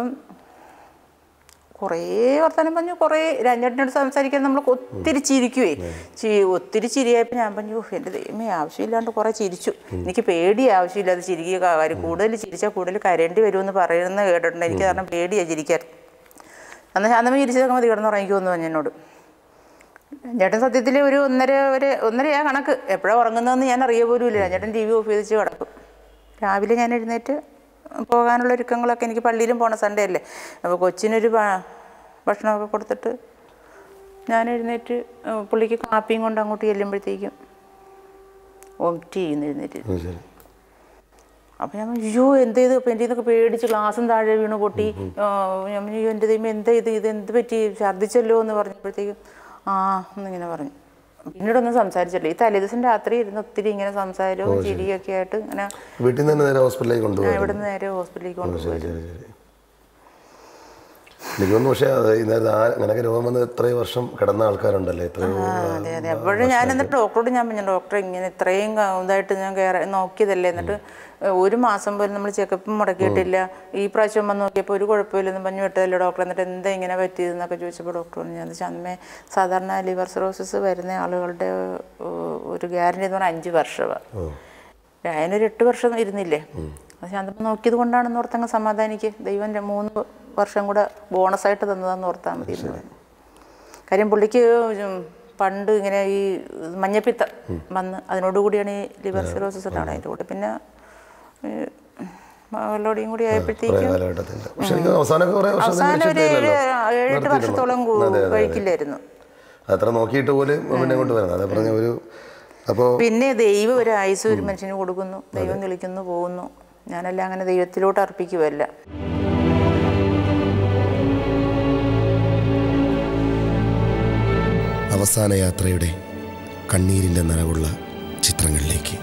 കുറേ വർത്തമാനം പറഞ്ഞു കുറേ രഞ്ജേട്ടനോട് സംസാരിക്കാൻ നമ്മൾ ഒത്തിരി ചിരിക്കുവേ ചി ഒത്തിരി ചിരിയായപ്പോൾ ഞാൻ പറഞ്ഞു "ഓ, എൻ്റെ ദൈവമേ ആവശ്യമില്ലാണ്ട് കുറേ ചിരിച്ചു എനിക്ക് പേടി ആവശ്യമില്ലാതെ ചിരിക്കുക കാര്യം കൂടുതൽ ചിരിച്ചാൽ കൂടുതൽ കരേണ്ടി വരുമെന്ന് പറയുന്നത് കേട്ടിട്ടുണ്ട് എനിക്ക് കാരണം പേടിയാണ് ചിരിക്കാൻ അന്ന് ശാന്തമ്മ ചിരിച്ചതൊക്കെ മതി കിടന്നുറങ്ങിക്കുമെന്ന് പറഞ്ഞു എന്നോട് ചേട്ടൻ സത്യത്തിൽ ഒരു ഒന്നര ഒരു ഒന്നരയാ കണക്ക് എപ്പോഴാണ് ഉറങ്ങുന്നതെന്ന് ഞാൻ അറിയ പോലും ഇല്ല ചേട്ടൻ ടി വി ഓഫ് ചെയ്ത് വെച്ച് കിടക്കും രാവിലെ ഞാൻ എഴുന്നേറ്റ് പോകാനുള്ള ഒരുക്കങ്ങളൊക്കെ എനിക്ക് പള്ളിയിലും പോകണം സൺഡേ അല്ലേ അപ്പോൾ കൊച്ചിനൊരു ഭ- ഭക്ഷണമൊക്കെ കൊടുത്തിട്ട് ഞാൻ എഴുന്നേറ്റ് ഏഹ് പുള്ളിക്ക് കാപ്പിയും കൊണ്ട് അങ്ങോട്ട് ചെല്ലുമ്പോഴത്തേക്കും വൊമിറ്റ് ചെയ്യുന്നു എഴുന്നേറ്റ് ഉം, ശരി അപ്പം ഞാൻ പറഞ്ഞു, അയ്യോ എന്ത് ചെയ്ത് അപ്പം എൻ്റെ ഇതൊക്കെ പേടിച്ച് ഗ്ലാസും താഴെ വീണ് പൊട്ടി ആ, ഞാൻ പറഞ്ഞു, അയ്യോ എൻ്റെ ദൈവം എന്താ ഇത് ഇത് എന്ത് പറ്റി ഛർദ്ദിച്ചല്ലോ എന്ന് പറഞ്ഞപ്പോഴത്തേക്കും ആ എന്നിങ്ങനെ പറഞ്ഞു പിന്നീടൊന്നും സംസാരിച്ചില്ല ഈ തലേദിവസം രാത്രി ഇരുന്ന് ഒത്തിരി ഇങ്ങനെ സംസാരവും ചിരിയൊക്കെ ആയിട്ട് ഇങ്ങനെ വീട്ടിൽ നിന്ന് തന്നെ നേരെ ഹോസ്പിറ്റലിലേക്ക് ഞാൻ കൊണ്ടുപോയി ഇവിടുന്ന് നേരെ ഹോസ്പിറ്റലിലേക്ക് കൊണ്ടുപോയി ശരി ശരി എനിക്ക് തോന്നുന്നു പക്ഷേ അത് ഈ നേരത്തെ ആ അങ്ങനെയൊക്കെ രോഗം വന്ന് ഇത്രയും വർഷം കിടന്ന ആൾക്കാരുണ്ടല്ലേ എത്രയോ അതെ അതെ അപ്പോഴും ഞാൻ എന്നിട്ട് ഡോക്ടറോട് ഞാൻ പറഞ്ഞു ഡോക്ടർ ഇങ്ങനെ ഇത്രയും ക- ഇതായിട്ട് ഞാൻ കയറി നോക്കിയതല്ലേ എന്നിട്ട് ഒരു മാസം പോലും നമ്മൾ ചെക്കപ്പ് മുടക്കിയിട്ടില്ല ഈ പ്രാവശ്യം വന്ന് നോക്കിയപ്പോൾ ഒരു കുഴപ്പമില്ലെന്ന് പറഞ്ഞു വിട്ടതല്ലേ ഡോക്ടർ എന്നിട്ട് എന്താ ഇങ്ങനെ പറ്റിയതെന്നൊക്കെ ചോദിച്ചപ്പോൾ ഡോക്ടർ പറഞ്ഞു ഞാൻ ചന്മേ സാധാരണ ലിവർ സിറോസിസ് വരുന്ന ആളുകളുടെ ഏഹ്, ഒരു ഗ്യാരണ്ടി എന്ന് പറഞ്ഞാൽ അഞ്ച് വർഷമാണ് ഞാനൊരു എട്ട് വർഷം ഇരുന്നില്ലേ അത് ശാന്തമ്മ നോക്കിയത് കൊണ്ടാണെന്ന് ഓർത്തങ്ങ് സമാധാനിക്ക് ദൈവം ര- മൂന്ന് വർഷം കൂടെ ബോണസായിട്ട് തന്നതാന്ന് ഓർത്താൽ മതി എന്ന് പറഞ്ഞു. കാര്യം പുള്ളിക്ക് ഉം പണ്ട് ഇങ്ങനെ ഈ മഞ്ഞപ്പിത്തം വന്ന് അതിനോടുകൂടിയാണ് ഈ ലിവർ സിറോസിസ് ഉണ്ടാവുന്നത് അതിൻ്റെ കൂടെ പിന്നെ ഈ മകളോടെയും കൂടി കുറേ ആയപ്പോഴത്തേക്കും കാലഘട്ടത്തിൽ പക്ഷെ എനിക്ക് അവസാനമൊക്കെ കുറേ വർഷം അവസാനം ഒരു ഏഴ് നിർത്തിയിട്ടില്ലല്ലോ. ഏഴെട്ട് നിർത്തിയിട്ടില്ല. വർഷത്തോളം കു- അതെ, അതെ, അതെ. കഴിക്കില്ലായിരുന്നു അത്ര നോക്കിയിട്ട് പോലും പിന്നെ കൊണ്ട് വരുന്നത് അതെ പറഞ്ഞ ഒരു അപ്പോൾ പിന്നെ ദൈവം ഒരു ആയുസ് ഒരു മനുഷ്യന് കൊടുക്കുന്നു ദൈവം വിളിക്കുന്നു പോകുന്നു ഞാനെല്ലാം അങ്ങനെ ദൈവത്തിലോട്ട് അർപ്പിക്കുമല്ല അവസാന യാത്രയുടെ കണ്ണീരിൻ്റെ നനവുള്ള ചിത്രങ്ങളിലേക്ക്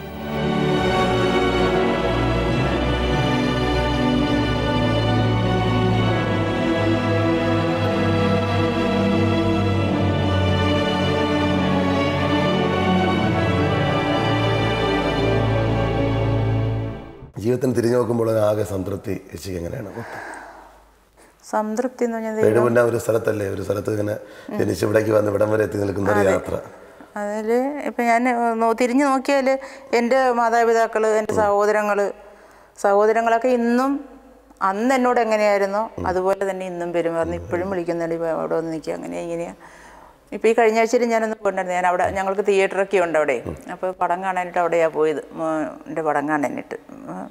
ജീവിതത്തിന് തിരിഞ്ഞു നോക്കുമ്പോൾ ആകെ സംതൃപ്തി ചേച്ചിക്ക് എങ്ങനെയാണ് മൊത്തം? സംതൃപ്തി എന്ന് പറഞ്ഞാൽ ദൈവം പേടുപുന്ന ഒരു സ്ഥലത്തല്ലേ ഒരു സ്ഥലത്ത് ഇങ്ങനെ ജനിച്ച് ഇവിടേക്ക് വന്ന് ഇവിടം വരെ എത്തി നിൽക്കുന്ന ഒരു യാത്ര അതിൽ ഇപ്പം ഞാൻ നോ- തിരിഞ്ഞു നോക്കിയാൽ എൻ്റെ മാതാപിതാക്കൾ എൻ്റെ സഹോദരങ്ങൾ സഹോദരങ്ങളൊക്കെ ഇന്നും അന്ന് എന്നോട് എങ്ങനെയായിരുന്നോ അതുപോലെ തന്നെ ഇന്നും പെരുമാറുന്നു ഇപ്പോഴും വിളിക്കുന്നുണ്ട് ഇപ്പോൾ അവിടെ വന്ന് നിൽക്കുക അങ്ങനെ ഇങ്ങനെയാണ് ഇപ്പോൾ ഈ കഴിഞ്ഞ ആഴ്ചയിൽ ഞാനൊന്ന് പോയിട്ടുണ്ടായിരുന്നു ഞാൻ അവിടെ ഞങ്ങൾക്ക് തിയേറ്ററൊക്കെ ഉണ്ട് അവിടെ അപ്പോൾ പടം കാണാനായിട്ട് അവിടെയാണ് പോയത് എൻ്റെ പടം കാണാനായിട്ട് ഉം.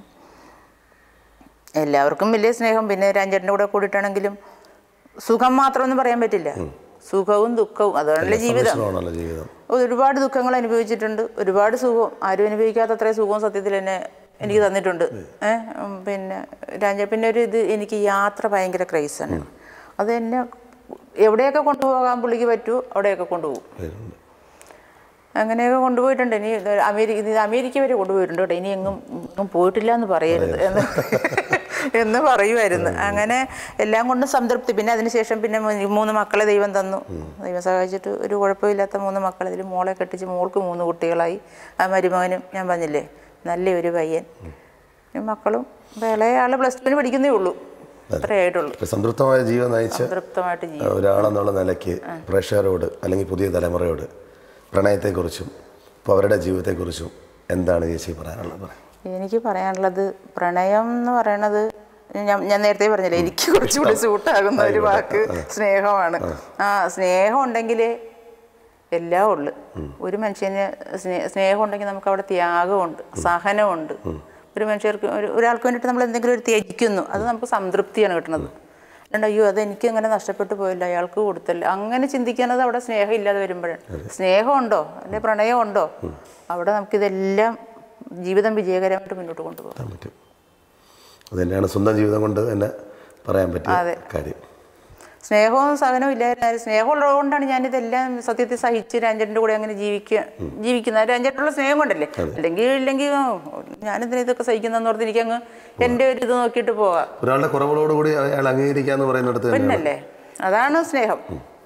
എല്ലാവർക്കും വലിയ സ്നേഹം പിന്നെ രാജേട്ടൻ്റെ കൂടെ കൂടിയിട്ടാണെങ്കിലും സുഖം മാത്രമൊന്നും പറയാൻ പറ്റില്ല സുഖവും ദുഃഖവും അതാണല്ലേ ജീവിതം സന്തോഷമാണല്ലോ ജീവിതം ഒരുപാട് ദുഃഖങ്ങൾ അനുഭവിച്ചിട്ടുണ്ട് ഒരുപാട് സുഖം ആരും അനുഭവിക്കാത്ത അത്രയും സുഖവും സത്യത്തിൽ എന്നെ എനിക്ക് തന്നിട്ടുണ്ട് ഏഹ് പിന്നെ രാജ പിന്നെ ഒരു ഇത് എനിക്ക് യാത്ര ഭയങ്കര ക്രൈസാണ് അത് എന്നെ എവിടെയൊക്കെ കൊണ്ടുപോകാൻ പുള്ളിക്ക് പറ്റുമോ അവിടെയൊക്കെ കൊണ്ടുപോകും വരുന്നുണ്ട്. അങ്ങനെയൊക്കെ കൊണ്ടുപോയിട്ടുണ്ട് ഇനി ഇത് അമേരിക്ക ഇത് അമേരിക്ക വരെ കൊണ്ടുപോയിട്ടുണ്ട് കേട്ടോ ഇനി എങ്ങും എങ്ങും പോയിട്ടില്ല എന്ന് പറയരുത് എന്ന് എന്ന് പറയുമായിരുന്നു അങ്ങനെ എല്ലാം കൊണ്ടും സംതൃപ്തി പിന്നെ അതിനുശേഷം പിന്നെ മൂ- മൂന്ന് മക്കളെ ദൈവം തന്നു ദൈവം സഹായിച്ചിട്ട് ഒരു കുഴപ്പമില്ലാത്ത മൂന്ന് മക്കൾ ഇതിൽ മോളെ കെട്ടിച്ച് മോൾക്ക് മൂന്ന് കുട്ടികളായി ആ മരുമകനും ഞാൻ പറഞ്ഞില്ലേ നല്ലൊരു പയ്യൻ ഈ മക്കളും ഇപ്പം ഇളയ ആൾ പ്ലസ് ടുവിന് പഠിക്കുന്നേ ഉള്ളൂ അത്രേ ആയിട്ടുള്ളൂ ഒരു സംതൃപ്തമായ ജീവിതം നയിച്ച് സംതൃപ്തമായിട്ട് ജീവിക്കും ഒരാളെന്നുള്ള നിലയ്ക്ക് പ്രേക്ഷകരോട് അല്ലെങ്കിൽ പുതിയ തലമുറയോട് പ്രണയത്തെക്കുറിച്ചും ഇപ്പോൾ അവരുടെ ജീവിതത്തെക്കുറിച്ചും എന്താണ് ചേച്ചി പറയാനുള്ളത് പറ എനിക്ക് പറയാനുള്ളത് പ്രണയം എന്ന് പറയണത് ഞാൻ ഞാൻ നേരത്തെ പറഞ്ഞില്ലേ എനിക്ക് കുറച്ചുകൂടി സൂട്ടാകുന്ന ഒരു വാക്ക് സ്നേഹമാണ് ആ സ്നേഹം ഉണ്ടെങ്കിൽ എല്ലാം ഉള്ളു ഒരു മനുഷ്യന് സ്നേ സ്നേഹം ഉണ്ടെങ്കിൽ നമുക്ക് അവിടെ ത്യാഗമുണ്ട് സഹനമുണ്ട് ഒരു മനുഷ്യർക്ക് ഒരു ഒരാൾക്ക് വേണ്ടിയിട്ട് നമ്മൾ എന്തെങ്കിലും ഒരു ത്യജിക്കുന്നു അത് നമുക്ക് സംതൃപ്തിയാണ് കിട്ടുന്നത് അല്ലാണ്ട് അയ്യോ അത് എനിക്ക് അങ്ങനെ നഷ്ടപ്പെട്ടു പോയില്ല അയാൾക്ക് കൊടുത്തല്ല അങ്ങനെ ചിന്തിക്കുന്നത് അവിടെ സ്നേഹം ഇല്ലാതെ വരുമ്പോഴാണ് സ്നേഹമുണ്ടോ അല്ലെ പ്രണയമുണ്ടോ അവിടെ നമുക്കിതെല്ലാം ജീവിതം വിജയകരമായിട്ട് മുന്നോട്ട് കൊണ്ടുപോകാം പറയാൻ പറ്റും അത് തന്നെയാണ് സ്വന്തം ജീവിതം കൊണ്ട് തന്നെ പറയാൻ പറ്റിയ അതെ. കാര്യം സ്നേഹവും സഹനവും ഇല്ലായിരുന്നു സ്നേഹമുള്ളത് കൊണ്ടാണ് ഞാനിതെല്ലാം സത്യത്തിൽ സഹിച്ച് രഞ്ജൻ്റെ കൂടെ അങ്ങനെ ജീവിക്കുക ജീവിക്കുന്നത് രഞ്ജനുള്ള സ്നേഹം കൊണ്ടല്ലേ അല്ലെങ്കിൽ ഇല്ലെങ്കിൽ ഞാനിതിന് ഇതൊക്കെ സഹിക്കുന്നതെന്ന് ഓർത്ത് എനിക്കങ്ങ് എൻ്റെ ഒരു ഇത് നോക്കിയിട്ട് പോവാം ഒരാളുടെ കുറവുകളോടുകൂടി അയാൾ അംഗീകരിക്കാന്ന് പറയുന്നിടത്ത് തന്നെയാണ് പിന്നല്ലേ അതാണ് സ്നേഹം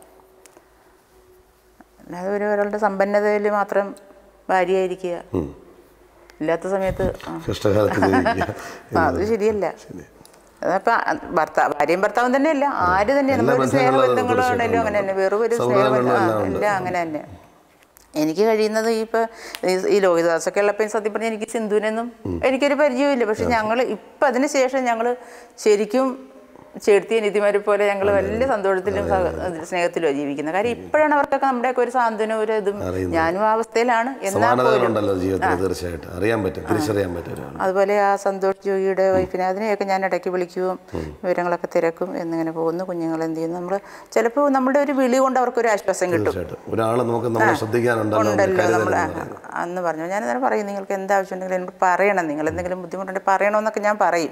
അല്ലാതെ ഒരു ഒരാളുടെ സമ്പന്നതയിൽ മാത്രം ഭാര്യയായിരിക്കുക ഇല്ലാത്ത സമയത്ത് ആ, കഷ്ടകാലത്ത് ജീവിക്കുക ആ, അത് ശരിയല്ല അതപ്പോ ഭർത്താവ് ഭാര്യയും ഭർത്താവും തന്നെയല്ല ആര് തന്നെയാണ് എല്ലാ നമ്മളൊരു സ്നേഹ ബന്ധങ്ങളിലും അത് ബന്ധങ്ങളോ തീർച്ചയായിട്ടും ആണെങ്കിലും അങ്ങനെ തന്നെ വെറും ഒരു സ്നേഹ സൗഹൃദങ്ങളിലും ആ, എല്ലാം ഉണ്ട്. എല്ലാം അങ്ങനെ തന്നെ എനിക്ക് കഴിയുന്നത് ഈ ഇപ്പൊ ഈ- ഈ ലോഹിദാസൊക്കെ ഉള്ളപ്പോൾ സത്യം പറഞ്ഞാൽ എനിക്ക് സിന്ധുവിനൊന്നും എനിക്കൊരു പരിചയമില്ല പക്ഷെ ഞങ്ങൾ ഇപ്പം അതിന് ശേഷം ഞങ്ങൾ ശരിക്കും ചേർത്തി നിധിമാരെ പോലെ ഞങ്ങൾ വലിയ സന്തോഷത്തിലും സഹ- സ്നേഹത്തിലും ജീവിക്കുന്നത് കാര്യം ഇപ്പോഴാണ് അവർക്കൊക്കെ നമ്മുടെയൊക്കെ ഒരു സാന്ത്വനം ഒരു ഇതും അറിയുന്നത്. ഞാനും ആ അവസ്ഥയിലാണ് എന്നാൽ പോലും സമാനതകളുണ്ടല്ലോ ജീവിതത്തിൽ തീർച്ചയായിട്ടും അറിയാൻ പറ്റും തിരിച്ചറിയാൻ പറ്റും ഒരാൾ അതുപോലെ ആ സന്തോഷ് ജോഗിയുടെ വൈഫിനെ അതിനെയൊക്കെ ഞാൻ ഇടയ്ക്ക് വിളിക്കുകയും വിവരങ്ങളൊക്കെ തിരക്കും എന്നിങ്ങനെ പോകുന്നു കുഞ്ഞുങ്ങൾ എന്ത് ചെയ്യുന്നു നമ്മൾ ചിലപ്പോൾ നമ്മുടെ ഒരു വിളി കൊണ്ട് അവർക്കൊരു ആശ്വാസം കിട്ടും തീർച്ചയായിട്ടും ഒരാൾ നമുക്ക് നമ്മളെ ശ്രദ്ധിക്കാനുണ്ടല്ലോ എന്നൊരു ഉണ്ടല്ലോ കരുതൽ നമ്മൾ എന്ന് പറയുന്നത്. അന്ന് പറഞ്ഞു ഞാൻ അന്നേരം പറയും നിങ്ങൾക്ക് എന്താവശ്യമുണ്ടെങ്കിലും എന്നോട് പറയണം നിങ്ങൾ എന്തെങ്കിലും ബുദ്ധിമുട്ടുണ്ടെങ്കിൽ പറയണമെന്നൊക്കെ ഞാൻ പറയും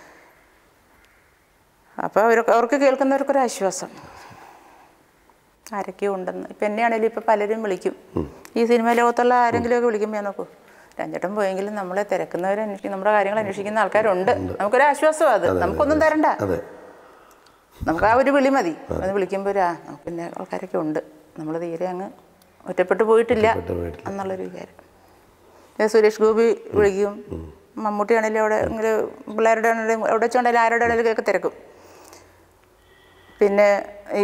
അപ്പോൾ അവർ അവർക്ക് കേൾക്കുന്നവർക്കൊരു ആശ്വാസം ആരൊക്കെയോ ഉണ്ടെന്ന് ഇപ്പം എന്നെയാണെങ്കിലും ഇപ്പം പലരും വിളിക്കും ഈ സിനിമ ലോകത്തുള്ള ആരെങ്കിലുമൊക്കെ വിളിക്കുമ്പോൾ ഞാൻ നോക്കൂ രഞ്ചേട്ടൻ പോയെങ്കിലും നമ്മളെ തിരക്കുന്നവർ അന്വേഷിക്കും നമ്മുടെ കാര്യങ്ങൾ അന്വേഷിക്കുന്ന ആൾക്കാരുണ്ട് നമുക്കൊരു ആശ്വാസമാണ് അത് നമുക്കൊന്നും തരണ്ട അതെ നമുക്ക് ആ ഒരു വിളി മതി അത് വിളിക്കുമ്പോൾ ഒരു ആ നമുക്ക് പിന്നെ ആൾക്കാരൊക്കെ ഉണ്ട് നമ്മൾ തീരെ അങ്ങ് ഒറ്റപ്പെട്ടു പോയിട്ടില്ല ഒറ്റപ്പെട്ടു പോയിട്ടില്ല. എന്നുള്ളൊരു വിചാരം ഏ, സുരേഷ് ഗോപി വിളിക്കും മമ്മൂട്ടി ആണെങ്കിലും അവിടെ ഇങ്ങനെ പിള്ളേരുടെ ആണെങ്കിലും എവിടെ വെച്ചുകൊണ്ടായാലും ആരുടെ ആണെങ്കിലും ഒക്കെ തിരക്കും പിന്നെ ഈ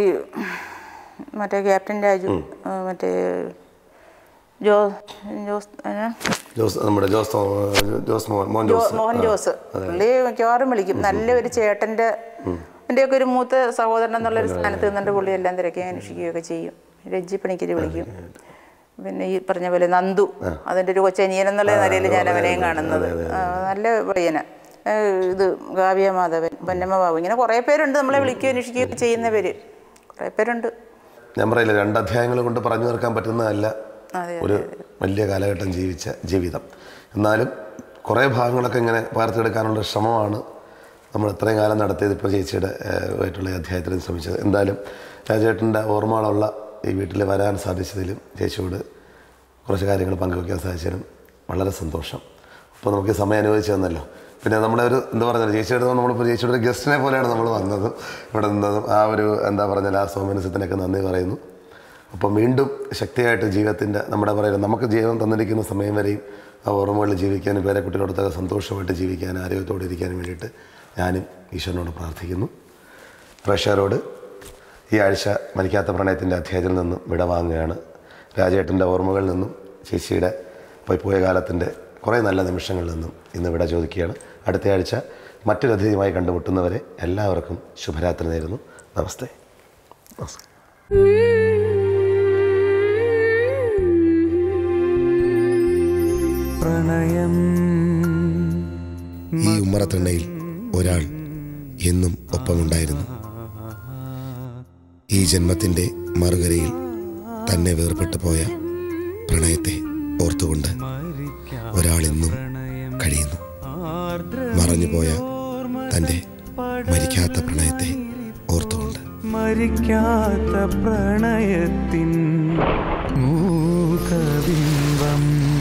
മറ്റേ ക്യാപ്റ്റൻ രാജു ആ, മറ്റേ ജോ ജോസ് ഏ, ജോസ് നമ്മുടെ ജോസ് തോ- ജോസ് മോഹൻ മോഹൻ ജോ- ജോസ് മോഹൻ ജോസ് പുള്ളി മിക്കവാറും വിളിക്കും നല്ലൊരു ചേട്ടൻ്റെ എൻ്റെയൊക്കെ ഒരു മൂത്ത സഹോദരൻ എന്നുള്ളൊരു സ്ഥാനത്ത് നിന്നിട്ട് പുള്ളി എല്ലാം തിരക്കുകയും അന്വേഷിക്കുകയൊക്കെ ചെയ്യും രഞ്ജി പണിക്കര് വിളിക്കും പിന്നെ ഈ പറഞ്ഞ പോലെ നന്ദു അതിൻ്റെ ഒരു കൊച്ചനിയൻ എന്നുള്ള നിലയിൽ ഞാൻ അവനെയും കാണുന്നത് ആ, നല്ല പയ്യന ഇത് കാവ്യ മാധവൻ പൊന്നമ്മ ബാബു ഇങ്ങനെ കുറേ പേരുണ്ട് നമ്മളെ വിളിക്കുകയും അന്വേഷിക്കുകയൊക്കെ ചെയ്യുന്നവർ കുറേ പേരുണ്ട് ഞാൻ പറയില്ല രണ്ട് അധ്യായങ്ങൾ കൊണ്ട് പറഞ്ഞു തീർക്കാൻ പറ്റുന്നതല്ല അതെ ഒരു വലിയ കാലഘട്ടം ജീവിച്ച ജീവിതം എന്നാലും കുറേ ഭാഗങ്ങളൊക്കെ ഇങ്ങനെ വാർത്തെടുക്കാനുള്ള ശ്രമമാണ് നമ്മൾ ഇത്രയും കാലം നടത്തിയത് ഇപ്പോൾ ചേച്ചിയുടെ ഏഹ്, ആയിട്ടുള്ള ഈ അധ്യായത്തിലും ശ്രമിച്ചത് എന്തായാലും രാജേട്ടൻ്റെ ഓർമ്മകളുള്ള ഈ വീട്ടിൽ വരാൻ സാധിച്ചതിലും ചേച്ചിയോട് കുറച്ച് കാര്യങ്ങൾ പങ്കുവയ്ക്കാൻ സാധിച്ചതിലും വളരെ സന്തോഷം അപ്പോൾ നമുക്ക് ഈ സമയം അനുവദിച്ചു തന്നല്ലോ പിന്നെ നമ്മുടെ ഒരു എന്താ പറഞ്ഞാൽ ചേച്ചിയുടെ നമ്മളിപ്പോൾ ചേച്ചിയുടെ ഒരു ഗസ്റ്റിനെ പോലെയാണ് നമ്മൾ വന്നതും ഇവിടെ നിന്നതും ആ ഒരു എന്താ പറഞ്ഞാൽ ആ സോമനസത്തിനൊക്കെ നന്ദി പറയുന്നു അപ്പം വീണ്ടും ശക്തിയായിട്ട് ജീവിതത്തിൻ്റെ നമ്മുടെ പറയുന്നത് നമുക്ക് ജീവൻ തന്നിരിക്കുന്ന സമയം വരെയും ആ ഓർമ്മകളിൽ ജീവിക്കാനും പേരെ കുട്ടികളോടൊക്കെ സന്തോഷമായിട്ട് ജീവിക്കാനും ആരോഗ്യത്തോടെ ഇരിക്കാനും വേണ്ടിയിട്ട് ഞാനും ഈശ്വരനോട് പ്രാർത്ഥിക്കുന്നു പ്രേക്ഷകരോട് ഈ ആഴ്ച മരിക്കാത്ത പ്രണയത്തിൻ്റെ അധ്യായത്തിൽ നിന്നും വിട വാങ്ങുകയാണ് രാജേട്ടൻ്റെ ഓർമ്മകളിൽ നിന്നും ചേച്ചിയുടെ പോയി പോയ കാലത്തിൻ്റെ കുറേ നല്ല നിമിഷങ്ങളിൽ നിന്നും ഇന്ന് വിട ചോദിക്കുകയാണ് അടുത്ത ആഴ്ച മറ്റൊരു അതിഥിയുമായി കണ്ടുമുട്ടുന്നവരെ എല്ലാവർക്കും ശുഭരാത്രി നേരുന്നു നമസ്തേ നമസ്കാരം പ്രണയം ഈ ഉമ്മറത്തെണ്ണയിൽ ഒരാൾ എന്നും ഒപ്പമുണ്ടായിരുന്നു ഈ ജന്മത്തിൻ്റെ മറുകരയിൽ തന്നെ വേർപെട്ടു പോയ പ്രണയത്തെ ഓർത്തുകൊണ്ട് ഒരാൾ ഇന്നും കഴിയുന്നു മറഞ്ഞുപോയ തൻ്റെ മരിക്കാത്ത പ്രണയത്തെ ഓർത്തുകൊണ്ട് മരിക്കാത്ത പ്രണയത്തിൻ മൂകബിംബം